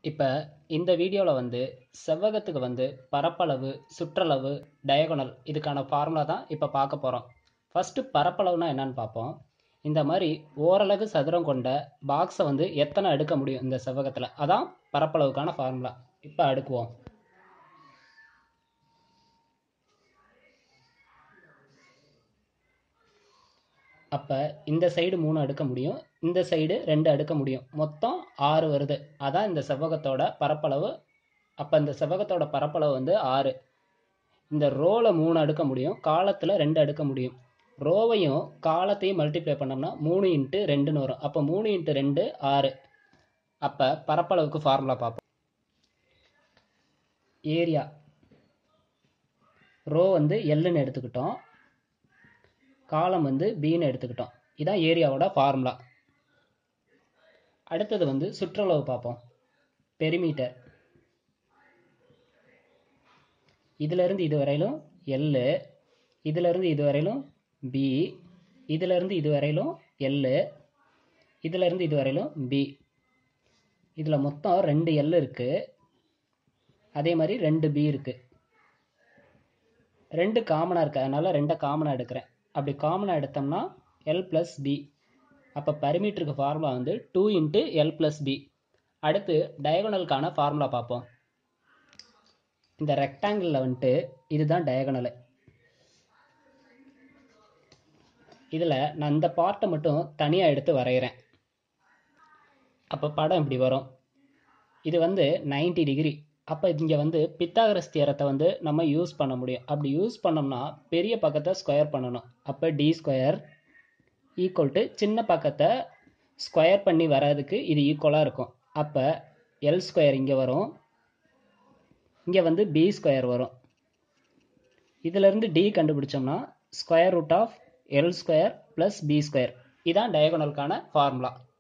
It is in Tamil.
இப்போ இந்த வீடியோவில் வந்து செவ்வகத்துக்கு வந்து பரப்பளவு சுற்றளவு டயகோனல் இதுக்கான ஃபார்முலா தான் இப்போ பார்க்க போகிறோம் ஃபஸ்ட்டு பரப்பளவுனா என்னன்னு பார்ப்போம் இந்த மாதிரி ஓரலகு சதுரம் கொண்ட பாக்ஸை வந்து எத்தனை அடுக்க முடியும் இந்த செவ்வகத்தில் அதான் பரப்பளவுக்கான ஃபார்முலா இப்போ அடுக்குவோம் அப்போ இந்த சைடு மூணு அடுக்க முடியும் இந்த சைடு ரெண்டு அடுக்க முடியும் மொத்தம் ஆறு வருது அதான் இந்த செவ்வகத்தோட பரப்பளவு அப்போ இந்த செவ்வகத்தோட பரப்பளவு வந்து ஆறு இந்த ரோவில் மூணு அடுக்க முடியும் காலத்தில் ரெண்டு அடுக்க முடியும் ரோவையும் காலத்தையும் மல்டிப்ளை பண்ணோம்னா மூணு இன்ட்டு ரெண்டுன்னு வரும் அப்போ மூணு இன்ட்டு ரெண்டு ஆறு அப்போ பரப்பளவுக்கு ஃபார்முலா பார்ப்போம் ஏரியா ரோ வந்து எல்லுன்னு எடுத்துக்கிட்டோம் காலம் வந்து பின்னு எடுத்துக்கிட்டோம் இதான் ஏரியாவோட ஃபார்முலா அடுத்தது வந்து சுற்றளவு பார்ப்போம் பெரிமீட்டர் இதிலிருந்து இது வரையிலும் எல்லு இதிலிருந்து இது வரையிலும் பி இதிலிருந்து இது வரையிலும் எல்லு இதிலிருந்து இது வரையிலும் பி இதில் மொத்தம் ரெண்டு எல் இருக்குது அதே மாதிரி ரெண்டு பி இருக்குது ரெண்டு காமனாக இருக்குது அதனால் ரெண்டை காமனாக எடுக்கிறேன் அப்படி காமனாக எடுத்தோம்னா எல் ப்ளஸ் பி அப்போ பரிமீட்டருக்கு ஃபார்முலா வந்து two into L plus B அடுத்து டயகனலுக்கான ஃபார்முலா பார்ப்போம் இந்த ரெக்டாங்கிளில் வந்துட்டு இதுதான் டயகனலு இதில் நான் இந்த பார்ட்டை மட்டும் தனியாக எடுத்து வரைகிறேன் அப்போ படம் இப்படி வரும் இது வந்து 90 டிகிரி அப்போ இங்கே வந்து பித்தாகரஸ் தியரத்தை வந்து நம்ம யூஸ் பண்ண முடியும் அப்படி யூஸ் பண்ணோம்னா பெரிய பக்கத்தை ஸ்கொயர் பண்ணணும் அப்போ டி ஸ்கொயர் ஈக்குவல் டு சின்ன பக்கத்தை ஸ்கொயர் பண்ணி வர்றதுக்கு இது ஈக்குவலாக இருக்கும் அப்போ எல் ஸ்கொயர் இங்கே வரும் இங்கே வந்து பி ஸ்கொயர் வரும் இதிலிருந்து டி கண்டுபிடிச்சோம்னா square root of L square plus B square இதான் டயகோனலுக்கான ஃபார்முலா